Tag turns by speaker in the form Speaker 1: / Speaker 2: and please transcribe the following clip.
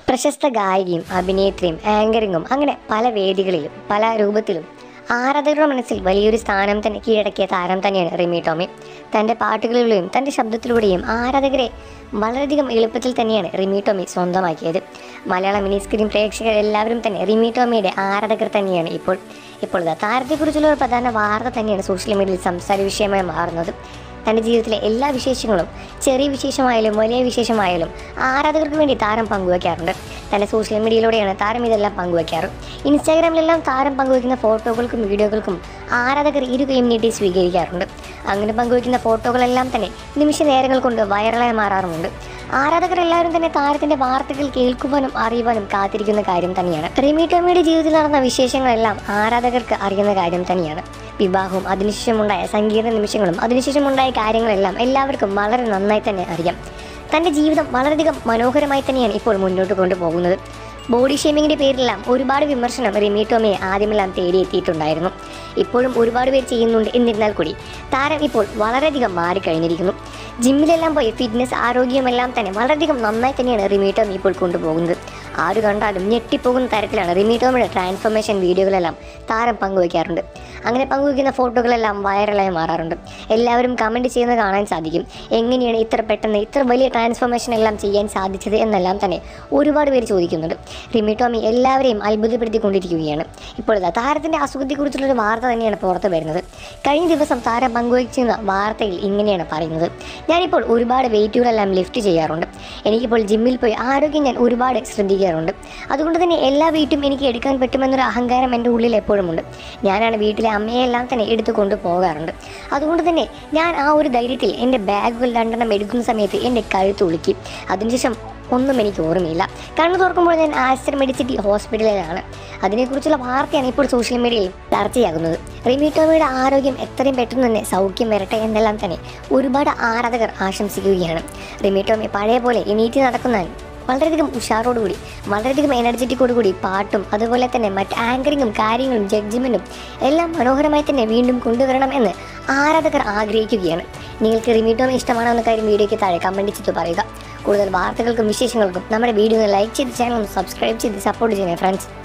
Speaker 1: പ്രശസ്ത ഗായികയും അഭിനേത്രിയും ആങ്കറിങ്ങും അങ്ങനെ പല വേദികളിലും പല രൂപത്തിലും ആരാധകരുടെ മനസ്സിൽ വലിയൊരു സ്ഥാനം തന്നെ കീഴടക്കിയ താരം തന്നെയാണ് റിമി ടോമി തൻ്റെ പാട്ടുകളിലൂടെയും തൻ്റെ ശബ്ദത്തിലൂടെയും ആരാധകരെ വളരെയധികം എളുപ്പത്തിൽ തന്നെയാണ് റിമി ടോമി സ്വന്തമാക്കിയത് മലയാള മിനി സ്ക്രീൻ പ്രേക്ഷകർ എല്ലാവരും തന്നെ റിമി ടോമിയുടെ ആരാധകർ തന്നെയാണ് ഇപ്പോൾ ഇപ്പോൾ ഇതാ താരത്തെക്കുറിച്ചുള്ള ഒരു പ്രധാന വാർത്ത തന്നെയാണ് സോഷ്യൽ മീഡിയയിൽ സംസാര വിഷയമായി മാറുന്നത് തൻ്റെ ജീവിതത്തിലെ എല്ലാ വിശേഷങ്ങളും ചെറിയ വിശേഷമായാലും വലിയ വിശേഷമായാലും ആരാധകർക്ക് വേണ്ടി താരം പങ്കുവയ്ക്കാറുണ്ട് തൻ്റെ സോഷ്യൽ മീഡിയയിലൂടെയാണ് താരം ഇതെല്ലാം പങ്കുവയ്ക്കാറ് ഇൻസ്റ്റാഗ്രാമിലെല്ലാം താരം പങ്കുവയ്ക്കുന്ന ഫോട്ടോകൾക്കും വീഡിയോകൾക്കും ആരാധകർ ഇരുകയും നീട്ടി സ്വീകരിക്കാറുണ്ട് അങ്ങനെ പങ്കുവയ്ക്കുന്ന ഫോട്ടോകളെല്ലാം തന്നെ നിമിഷ നേരങ്ങൾ കൊണ്ട് വൈറലായി മാറാറുമുണ്ട് ആരാധകർ എല്ലാവരും തന്നെ താരത്തിന്റെ വാർത്തകൾ കേൾക്കുവാനും അറിയുവാനും കാത്തിരിക്കുന്ന കാര്യം തന്നെയാണ് റിമി ടോമിയുടെ ജീവിതത്തിൽ നടന്ന വിശേഷങ്ങളെല്ലാം ആരാധകർക്ക് അറിയുന്ന കാര്യം തന്നെയാണ് വിവാഹവും അതിനുശേഷമുണ്ടായ സങ്കീർണ നിമിഷങ്ങളും അതിനുശേഷമുണ്ടായ കാര്യങ്ങളെല്ലാം എല്ലാവർക്കും വളരെ നന്നായി തന്നെ അറിയാം തൻ്റെ ജീവിതം വളരെയധികം മനോഹരമായി തന്നെയാണ് ഇപ്പോൾ മുന്നോട്ട് കൊണ്ടുപോകുന്നത് ബോഡി ഷേമിങ്ങിന്റെ പേരിലെല്ലാം ഒരുപാട് വിമർശനം റിമി ടോമിയെ ആദ്യമെല്ലാം തേടിയെത്തിയിട്ടുണ്ടായിരുന്നു ഇപ്പോഴും ഒരുപാട് പേർ ചെയ്യുന്നുണ്ട് എന്നിരുന്നാൽ കൂടി താരം ഇപ്പോൾ വളരെയധികം മാറിക്കഴിഞ്ഞിരിക്കുന്നു ജിമ്മിലെല്ലാം പോയി ഫിറ്റ്നസ് ആരോഗ്യമെല്ലാം തന്നെ വളരെയധികം നന്നായി തന്നെയാണ് റിമി ടോമി ഇപ്പോൾ കൊണ്ടുപോകുന്നത് ആര് കണ്ടാലും ഞെട്ടിപ്പോകുന്ന തരത്തിലാണ് റിമി ടോമിയുടെ ട്രാൻസ്ഫോർമേഷൻ വീഡിയോകളെല്ലാം താരം പങ്കുവയ്ക്കാറുണ്ട് അങ്ങനെ പങ്കുവയ്ക്കുന്ന ഫോട്ടോകളെല്ലാം വൈറലായി മാറാറുണ്ട് എല്ലാവരും കമൻറ്റ് ചെയ്യുന്നത് കാണാൻ സാധിക്കും എങ്ങനെയാണ് ഇത്ര പെട്ടെന്ന് ഇത്ര വലിയ ട്രാൻസ്ഫോർമേഷൻ എല്ലാം ചെയ്യാൻ സാധിച്ചത് എന്നെല്ലാം തന്നെ ഒരുപാട് പേര് ചോദിക്കുന്നുണ്ട് റിമി ടോമി എല്ലാവരെയും അത്ഭുതപ്പെടുത്തിക്കൊണ്ടിരിക്കുകയാണ് ഇപ്പോൾ ഇതാ താരത്തിൻ്റെ അസുഖത്തെക്കുറിച്ചുള്ളൊരു വാർത്ത തന്നെയാണ് പുറത്തു വരുന്നത് കഴിഞ്ഞ ദിവസം താരം പങ്കുവയ്ക്കുന്ന വാർത്തയിൽ ഇങ്ങനെയാണ് പറയുന്നത് ഞാനിപ്പോൾ ഒരുപാട് വെയിറ്റുകളെല്ലാം ലിഫ്റ്റ് ചെയ്യാറുണ്ട് എനിക്കിപ്പോൾ ജിമ്മിൽ പോയി ആരോഗ്യം ഞാൻ ഒരുപാട് ശ്രദ്ധിക്കാറുണ്ട് അതുകൊണ്ട് തന്നെ എല്ലാ വെയിറ്റും എനിക്ക് എടുക്കാൻ പറ്റുമെന്നൊരു അഹങ്കാരം എൻ്റെ ഉള്ളിൽ എപ്പോഴുമുണ്ട് ഞാനാണ് വീട്ടിലെ അമ്മയെല്ലാം തന്നെ എടുത്തു കൊണ്ട് പോകാറുണ്ട് അതുകൊണ്ട് തന്നെ ഞാൻ ആ ഒരു ധൈര്യത്തിൽ എൻ്റെ ബാഗുകൾ രണ്ടെണ്ണം എടുക്കുന്ന സമയത്ത് എൻ്റെ കഴുത്ത് ഉളുക്കി അതിനുശേഷം ഒന്നും എനിക്ക് ഓർമ്മയില്ല കണ്ണു തുറക്കുമ്പോൾ ഞാൻ ആസ്റ്റർ മെഡിസിറ്റി ഹോസ്പിറ്റലിലാണ് അതിനെക്കുറിച്ചുള്ള വാർത്തയാണ് ഇപ്പോൾ സോഷ്യൽ മീഡിയയിൽ ചർച്ചയാകുന്നത് റിമി ടോമിയുടെ ആരോഗ്യം എത്രയും പെട്ടെന്ന് തന്നെ സൗഖ്യം വരട്ടെ എന്നെല്ലാം തന്നെ ഒരുപാട് ആരാധകർ ആശംസിക്കുകയാണ് റിമി ടോമി പഴയ പോലെ എണീറ്റ് നടക്കുന്ന വളരെയധികം ഉഷാറോടുകൂടി വളരെയധികം എനർജറ്റിക്കോടുകൂടി പാട്ടും അതുപോലെ തന്നെ മറ്റ് ആങ്കറിങ്ങും കാര്യങ്ങളും ജഡ്ജ്മെൻറ്റും എല്ലാം മനോഹരമായി തന്നെ വീണ്ടും കൊണ്ടുവരണം എന്ന് ആരാധകർ ആഗ്രഹിക്കുകയാണ് നിങ്ങൾക്ക് റിമീറ്റോമി ഇഷ്ടമാണോ എന്ന കാര്യം വീഡിയോയ്ക്ക് താഴെ കമൻറ്റ് ചെയ്ത് പറയുക കൂടുതൽ വാർത്തകൾക്കും വിശേഷങ്ങൾക്കും നമ്മുടെ വീഡിയോ ലൈക്ക് ചെയ്ത് ചാനൽ ഒന്ന് സബ്സ്ക്രൈബ് ചെയ്ത് സപ്പോർട്ട് ചെയ്യണേ ഫ്രണ്ട്സ്